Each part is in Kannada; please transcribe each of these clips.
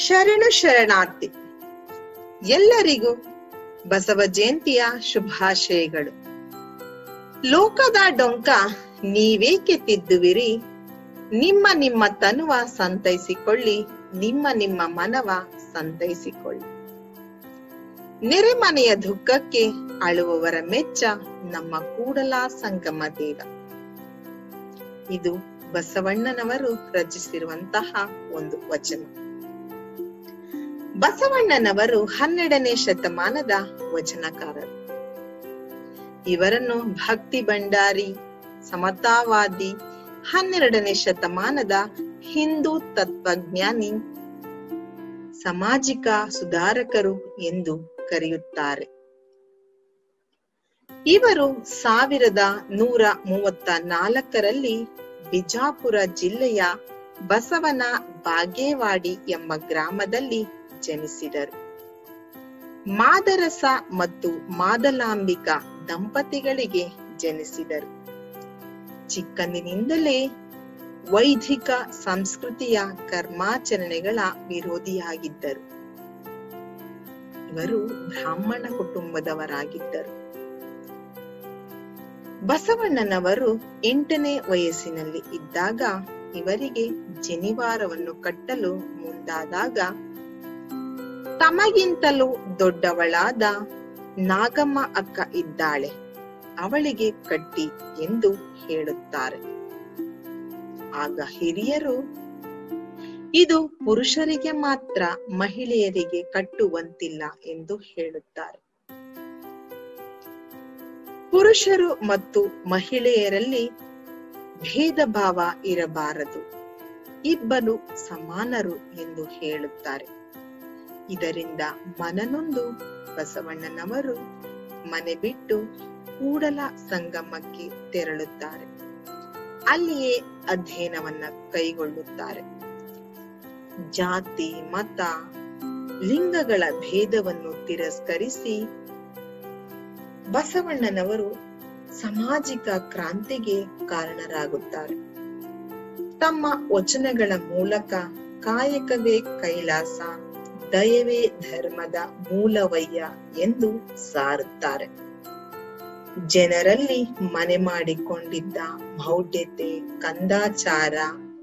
ಶರಣು ಶರಣಾರ್ಥಿ ಎಲ್ಲರಿಗೂ ಬಸವ ಜಯಂತಿಯ ಶುಭಾಶಯಗಳು ಲೋಕದ ಡೊಂಕ ನೀವೇಕೆ ತಿದ್ದುವಿರಿ ನಿಮ್ಮ ನಿಮ್ಮ ತನುವ ಸಂತೈಸಿಕೊಳ್ಳಿ ನಿಮ್ಮ ನಿಮ್ಮ ಮನವ ಸಂತೈಸಿಕೊಳ್ಳಿ ನೆರೆಮನೆಯ ದುಃಖಕ್ಕೆ ಅಳುವವರ ಮೆಚ್ಚ ನಮ್ಮ ಕೂಡಲ ಸಂಗಮ ದೇವ ಇದು ಬಸವಣ್ಣನವರು ರಚಿಸಿರುವಂತಹ ಒಂದು ವಚನ ಬಸವಣ್ಣನವರು ಹನ್ನೆರಡನೇ ಶತಮಾನದ ವಚನಕಾರರು ಇವರನ್ನು ಭಕ್ತಿ ಭಂಡಾರಿ ಸಮತಾವಾದಿ ಹನ್ನೆರಡನೇ ಶತಮಾನದ ಹಿಂದೂ ತತ್ವಜ್ಞಾನಿ ಸಾಮಾಜಿಕ ಸುಧಾರಕರು ಎಂದು ಕರೆಯುತ್ತಾರೆ ಇವರು ಸಾವಿರದ ನೂರ ಮೂವತ್ತ ನಾಲ್ಕರಲ್ಲಿ ಬಿಜಾಪುರ ಜಿಲ್ಲೆಯ ಬಸವನ ಬಾಗೇವಾಡಿ ಎಂಬ ಗ್ರಾಮದಲ್ಲಿ ಜನಿಸಿದರು ಮಾದರಸ ಮತ್ತು ಮಾದಲಾಂಬಿಕಾ ದಂಪತಿಗಳಿಗೆ ಜನಿಸಿದರು ಚಿಕ್ಕಂದಿನಿಂದಲೇ ವೈದಿಕ ಸಂಸ್ಕೃತಿಯ ಕರ್ಮಾಚರಣೆಗಳ ವಿರೋಧಿಯಾಗಿದ್ದರು ಇವರು ಬ್ರಾಹ್ಮಣ ಕುಟುಂಬದವರಾಗಿದ್ದರು ಬಸವಣ್ಣನವರು ಎಂಟನೇ ವಯಸ್ಸಿನಲ್ಲಿ ಇದ್ದಾಗ ಇವರಿಗೆ ಜನಿವಾರವನ್ನು ಕಟ್ಟಲು ಮುಂದಾದಾಗ ತಮಗಿಂತಲೂ ದೊಡ್ಡವಳಾದ ನಾಗಮ್ಮ ಅಕ್ಕ ಇದ್ದಾಳೆ ಅವಳಿಗೆ ಕಟ್ಟಿ ಎಂದು ಹೇಳುತ್ತಾರೆ ಆಗ ಹಿರಿಯರು ಇದು ಪುರುಷರಿಗೆ ಮಾತ್ರ ಮಹಿಳೆಯರಿಗೆ ಕಟ್ಟುವಂತಿಲ್ಲ ಎಂದು ಹೇಳುತ್ತಾರೆ ಪುರುಷರು ಮತ್ತು ಮಹಿಳೆಯರಲ್ಲಿ ಭೇದ ಭಾವ ಇರಬಾರದು ಇಬ್ಬರು ಸಮಾನರು ಎಂದು ಹೇಳುತ್ತಾರೆ ಇದರಿಂದ ಮನನೊಂದು ಬಸವಣ್ಣನವರು ಮನೆ ಬಿಟ್ಟು ಕೂಡಲ ಸಂಗಮಕ್ಕೆ ತೆರಳುತ್ತಾರೆ ಅಲ್ಲಿಯೇ ಅಧ್ಯಯನವನ್ನ ಕೈಗೊಳ್ಳುತ್ತಾರೆ ಜಾತಿ ಮತ ಲಿಂಗಗಳ ಭೇದವನ್ನು ತಿರಸ್ಕರಿಸಿ ಬಸವಣ್ಣನವರು ಸಾಮಾಜಿಕ ಕ್ರಾಂತಿಗೆ ಕಾರಣರಾಗುತ್ತಾರೆ ತಮ್ಮ ವಚನಗಳ ಮೂಲಕ ಕಾಯಕವೇ ಕೈಲಾಸ ದಯವೇ ಧರ್ಮದ ಮೂಲವಯ್ಯ ಎಂದು ಸಾರುತ್ತಾರೆ ಜನರಲ್ಲಿ ಮನೆ ಮಾಡಿಕೊಂಡಿದ್ದ ಮೌಢ್ಯತೆ ಕಂದಾಚಾರ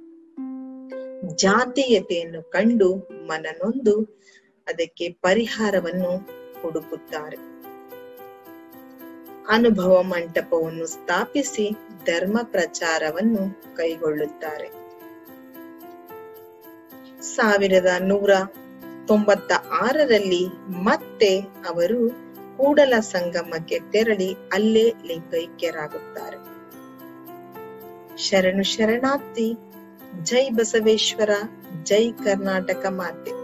ಜಾತೀಯತೆಯನ್ನು ಕಂಡು ಮನನೊಂದು ಅದಕ್ಕೆ ಪರಿಹಾರವನ್ನು ಹುಡುಕುತ್ತಾರೆ ಅನುಭವ ಮಂಟಪವನ್ನು ಸ್ಥಾಪಿಸಿ ಧರ್ಮ ಪ್ರಚಾರವನ್ನು ಕೈಗೊಳ್ಳುತ್ತಾರೆ ಸಾವಿರದ ನೂರ ತೊಂಬತ್ತ ಆರರಲ್ಲಿ ಮತ್ತೆ ಅವರು ಕೂಡಲ ಸಂಗಮಕ್ಕೆ ತೆರಳಿ ಅಲ್ಲೇ ಲಿಂಗೈಕ್ಯರಾಗುತ್ತಾರೆ ಶರಣು ಶರಣಾರ್ಥಿ ಜೈ ಬಸವೇಶ್ವರ ಜೈ ಕರ್ನಾಟಕ ಮಾತೆ